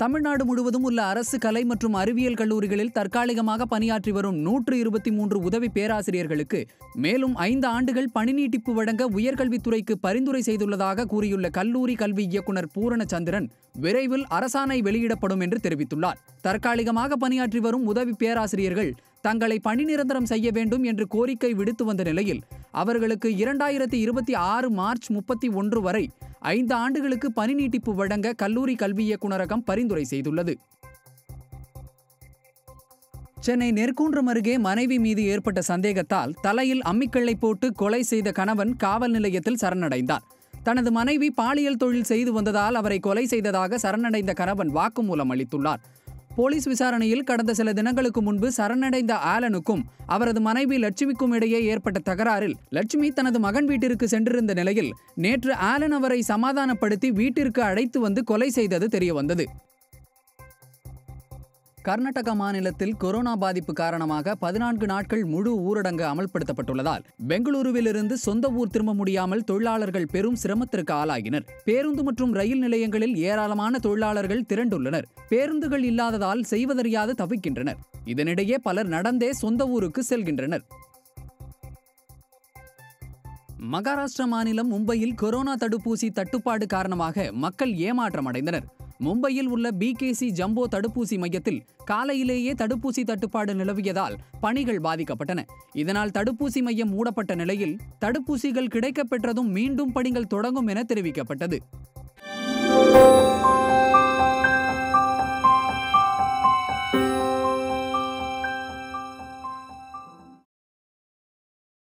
தமிழ்நாடு முழுவதும் உள்ள அரசு கலை மற்றும் அறிவியல் கல்லூரிகளில் தற்காலிகமாக பணியாற்றி வரும் நூற்று இருபத்தி மூன்று உதவி பேராசிரியர்களுக்கு மேலும் ஐந்து ஆண்டுகள் பணி நீட்டிப்பு வழங்க உயர்கல்வித்துறைக்கு பரிந்துரை செய்துள்ளதாக கூறியுள்ள கல்லூரி கல்வி இயக்குனர் பூரணச்சந்திரன் விரைவில் அரசாணை வெளியிடப்படும் என்று தெரிவித்துள்ளார் தற்காலிகமாக பணியாற்றி வரும் உதவி பேராசிரியர்கள் தங்களை பணி நிரந்தரம் செய்ய வேண்டும் என்று கோரிக்கை விடுத்து வந்த நிலையில் அவர்களுக்கு இரண்டாயிரத்தி இருபத்தி ஆறு மார்ச் முப்பத்தி ஒன்று வரை ஐந்து ஆண்டுகளுக்கு பணி நீட்டிப்பு வழங்க கல்லூரி கல்வி இயக்குநரகம் பரிந்துரை செய்துள்ளது சென்னை நெற்குன்றம் அருகே மனைவி மீது ஏற்பட்ட சந்தேகத்தால் தலையில் அம்மிக்கல்லை போட்டு கொலை செய்த கணவன் காவல் நிலையத்தில் சரணடைந்தார் தனது மனைவி பாலியல் தொழில் செய்து வந்ததால் அவரை கொலை செய்ததாக சரணடைந்த கணவன் வாக்குமூலம் அளித்துள்ளார் போலீஸ் விசாரணையில் கடந்த சில தினங்களுக்கு முன்பு சரணடைந்த ஆலனுக்கும் அவரது மனைவி லட்சுமிக்கும் இடையே ஏற்பட்ட தகராறில் லட்சுமி தனது மகன் வீட்டிற்கு சென்றிருந்த நிலையில் நேற்று ஆலன் அவரை சமாதானப்படுத்தி வீட்டிற்கு அழைத்து வந்து கொலை செய்தது தெரியவந்தது கர்நாடக மாநிலத்தில் கொரோனா பாதிப்பு காரணமாக பதினான்கு நாட்கள் முழு ஊரடங்கு அமல்படுத்தப்பட்டுள்ளதால் பெங்களூருவிலிருந்து சொந்த ஊர் திரும்ப முடியாமல் தொழிலாளர்கள் பெரும் சிரமத்திற்கு ஆளாகினர் பேருந்து மற்றும் ரயில் நிலையங்களில் ஏராளமான தொழிலாளர்கள் திரண்டுள்ளனர் பேருந்துகள் இல்லாததால் செய்வதறியாது தவிக்கின்றனர் இதனிடையே பலர் நடந்தே சொந்த ஊருக்கு செல்கின்றனர் மகாராஷ்டிரா மாநிலம் மும்பையில் கொரோனா தடுப்பூசி தட்டுப்பாடு காரணமாக மக்கள் ஏமாற்றம் அடைந்தனர் மும்பையில் உள்ள பிகேசி ஜம்போ தடுப்பூசி மையத்தில் காலையிலேயே தடுப்பூசி தட்டுப்பாடு நிலவியதால் பணிகள் பாதிக்கப்பட்டன இதனால் தடுப்பூசி மையம் மூடப்பட்ட நிலையில் தடுப்பூசிகள் கிடைக்கப் பெற்றதும் மீண்டும் பணிகள் தொடங்கும் என தெரிவிக்கப்பட்டது